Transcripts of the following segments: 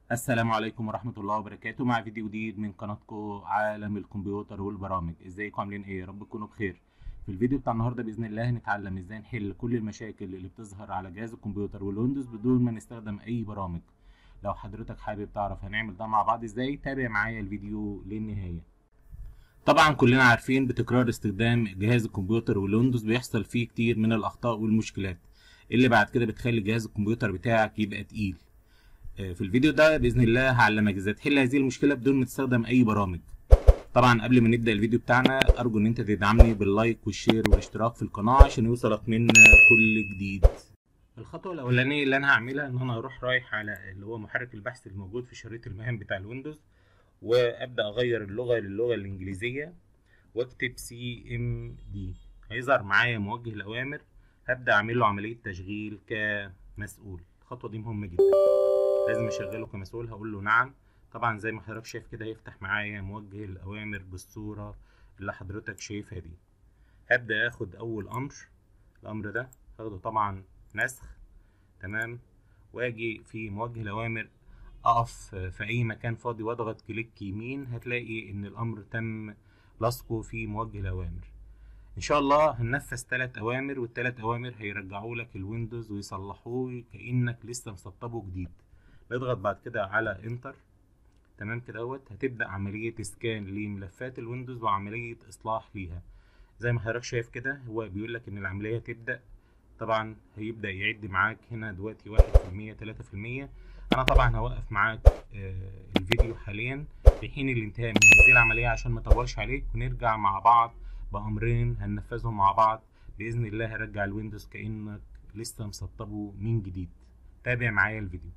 السلام عليكم ورحمة الله وبركاته مع فيديو جديد من قناتكم عالم الكمبيوتر والبرامج ازيكم عاملين ايه يا رب تكونوا بخير في الفيديو بتاع النهارده باذن الله هنتعلم ازاي نحل كل المشاكل اللي بتظهر على جهاز الكمبيوتر والويندوز بدون ما نستخدم اي برامج لو حضرتك حابب تعرف هنعمل ده مع بعض ازاي تابع معايا الفيديو للنهاية طبعا كلنا عارفين بتكرار استخدام جهاز الكمبيوتر والويندوز بيحصل فيه كتير من الاخطاء والمشكلات اللي بعد كده بتخلي جهاز الكمبيوتر بتاعك يبقى تقيل في الفيديو ده باذن الله هعلمك ازاي تحل هذه المشكله بدون ما تستخدم اي برامج طبعا قبل ما نبدا الفيديو بتاعنا ارجو ان انت تدعمني باللايك والشير والاشتراك في القناه عشان يوصلك منا كل جديد الخطوه الاولانيه اللي انا هعملها ان انا اروح رايح على اللي هو محرك البحث الموجود في شريط المهام بتاع الويندوز وابدا اغير اللغه للغه الانجليزيه واكتب سي ام دي هيظهر معايا موجه الاوامر هبدا اعمل له عمليه تشغيل كمسؤول الخطوه دي مهمه جدا لازم اشغله كمسؤول هقول له نعم طبعا زي ما حضرتك شايف كده هيفتح معايا موجه الاوامر بالصوره اللي حضرتك شايفها دي هبدا اخد اول امر الامر ده هاخده طبعا نسخ تمام واجي في موجه الاوامر اقف في اي مكان فاضي واضغط كليك يمين هتلاقي ان الامر تم لصقه في موجه الاوامر ان شاء الله هننفذ ثلاث اوامر والثلاث اوامر هيرجعوا لك الويندوز ويصلحوه كانك لسه مسطبه جديد نضغط بعد كده على انتر تمام كده اهوت هتبدا عمليه سكان لملفات الويندوز وعمليه اصلاح ليها زي ما حضرتك شايف كده هو بيقول لك ان العمليه تبدا طبعا هيبدا يعد معاك هنا دلوقتي واحد في المية تلاتة في المية انا طبعا هوقف معاك آه الفيديو حاليا في حين الانتهاء من هذه العمليه عشان ما اطولش عليك ونرجع مع بعض بامرين هننفذهم مع بعض باذن الله هرجع الويندوز كانك لسه مسطبه من جديد تابع معايا الفيديو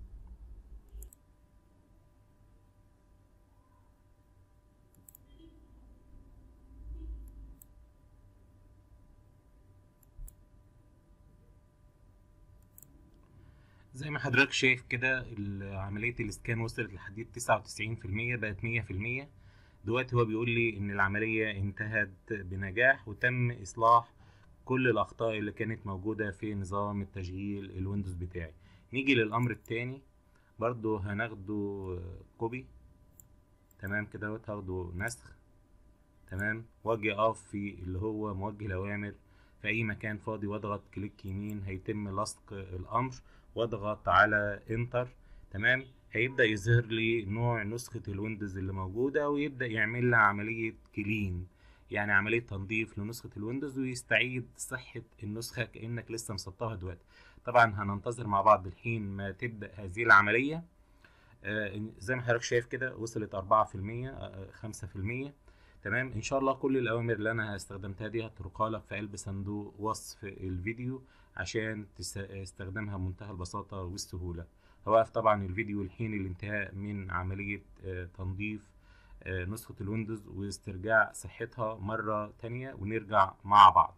زي ما حضرتك شايف كده عملية الاسكان وصلت لحد تسعة وتسعين في المية بقت مية في المية دلوقتي هو بيقول لي ان العملية انتهت بنجاح وتم اصلاح كل الاخطاء اللي كانت موجودة في نظام التشغيل الويندوز بتاعي نيجي للامر التاني برضو هناخده كوبي تمام كده هاخده نسخ تمام واجي اقف في اللي هو موجه الاوامر في اي مكان فاضي واضغط كليك يمين هيتم لصق الامر واضغط على انتر تمام هيبدا يظهر لي نوع نسخه الويندوز اللي موجوده ويبدا يعمل لها عمليه كلين يعني عمليه تنظيف لنسخه الويندوز ويستعيد صحه النسخه كانك لسه مسطبها دلوقتي طبعا هننتظر مع بعض الحين ما تبدا هذه العمليه آه زي ما حضرتك شايف كده وصلت أربعة في المية خمسة في المية تمام ان شاء الله كل الاوامر اللي انا استخدمتها دي هترقى لك في قلب صندوق وصف الفيديو عشان تستخدمها بمنتهى البساطة والسهولة هوقف طبعا الفيديو لحين الانتهاء من عملية تنظيف نسخة الويندوز واسترجاع صحتها مرة تانية ونرجع مع بعض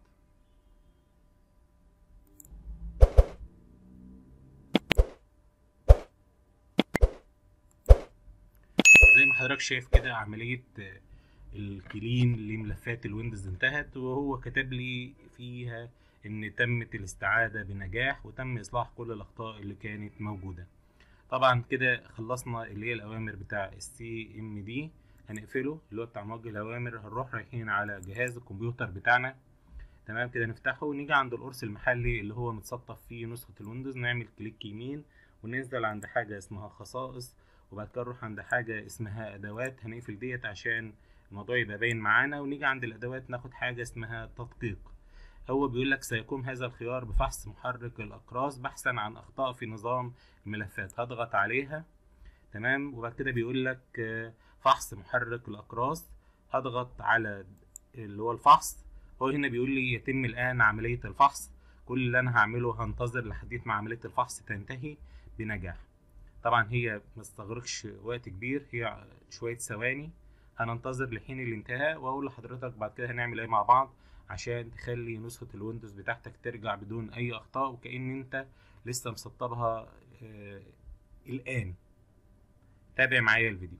زي ما حضرتك شايف كده عملية الكلين لملفات الويندوز انتهت وهو كتب لي فيها ان تمت الاستعادة بنجاح وتم اصلاح كل الاخطاء اللي كانت موجودة طبعا كده خلصنا اللي هي الاوامر بتاع السي ام دي هنقفله اللي هو بتاع موجه الاوامر هنروح رايحين على جهاز الكمبيوتر بتاعنا تمام كده نفتحه ونيجي عند القرص المحلي اللي هو متسطب فيه نسخة الويندوز نعمل كليك يمين وننزل عند حاجة اسمها خصائص وبعد كده نروح عند حاجة اسمها ادوات هنقفل ديت عشان الموضوع يبقى باين معانا ونيجي عند الادوات ناخد حاجة اسمها تدقيق هو بيقول لك سيقوم هذا الخيار بفحص محرك الأقراص بحثا عن أخطاء في نظام الملفات هضغط عليها تمام وبعد كده بيقول لك فحص محرك الأقراص هضغط على اللي هو الفحص هو هنا بيقول لي يتم الآن عملية الفحص كل اللي أنا هعمله هنتظر لحد ما عملية الفحص تنتهي بنجاح طبعا هي مستغرقش وقت كبير هي شوية ثواني هننتظر لحين الانتهاء وأقول لحضرتك بعد كده هنعمل ايه مع بعض عشان تخلي نسخة الويندوز بتاعتك ترجع بدون أي أخطاء وكأن أنت لسه مسطبها آه الآن تابع معايا الفيديو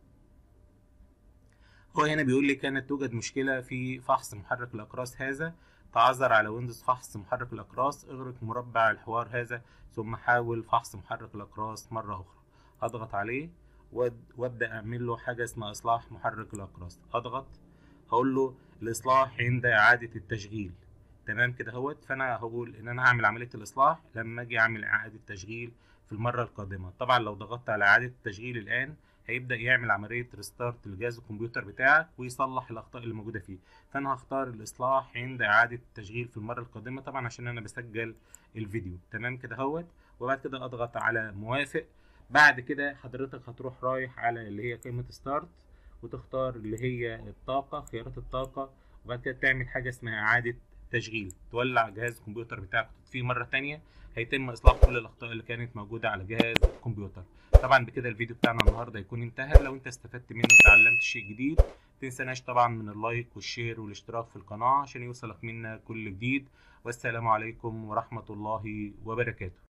هو هنا بيقول لي كانت توجد مشكلة في فحص محرك الأقراص هذا تعذر على ويندوز فحص محرك الأقراص اغرق مربع الحوار هذا ثم حاول فحص محرك الأقراص مرة أخرى اضغط عليه وأد- وابدا اعمل له حاجه اسمها اصلاح محرك الاقراص اضغط هقول له الاصلاح عند اعاده التشغيل تمام كده اهوت فانا هقول ان انا هعمل عمليه الاصلاح لما اجي اعمل اعاده تشغيل في المره القادمه طبعا لو ضغطت على اعاده التشغيل الان هيبدا يعمل عمليه ريستارت لجهاز الكمبيوتر بتاعك ويصلح الاخطاء اللي موجوده فيه فانا هختار الاصلاح عند اعاده التشغيل في المره القادمه طبعا عشان انا بسجل الفيديو تمام كده اهوت وبعد كده اضغط على موافق بعد كده حضرتك هتروح رايح على اللي هي قائمه ستارت وتختار اللي هي الطاقه خيارات الطاقه وبعد كده تعمل حاجه اسمها اعاده تشغيل تولع جهاز الكمبيوتر بتاعك وتطفيه مره تانية هيتم اصلاح كل الاخطاء اللي كانت موجوده على جهاز الكمبيوتر طبعا بكده الفيديو بتاعنا النهارده يكون انتهى لو انت استفدت منه وتعلمت شيء جديد متنساناش طبعا من اللايك والشير والاشتراك في القناه عشان يوصلك منا كل جديد والسلام عليكم ورحمه الله وبركاته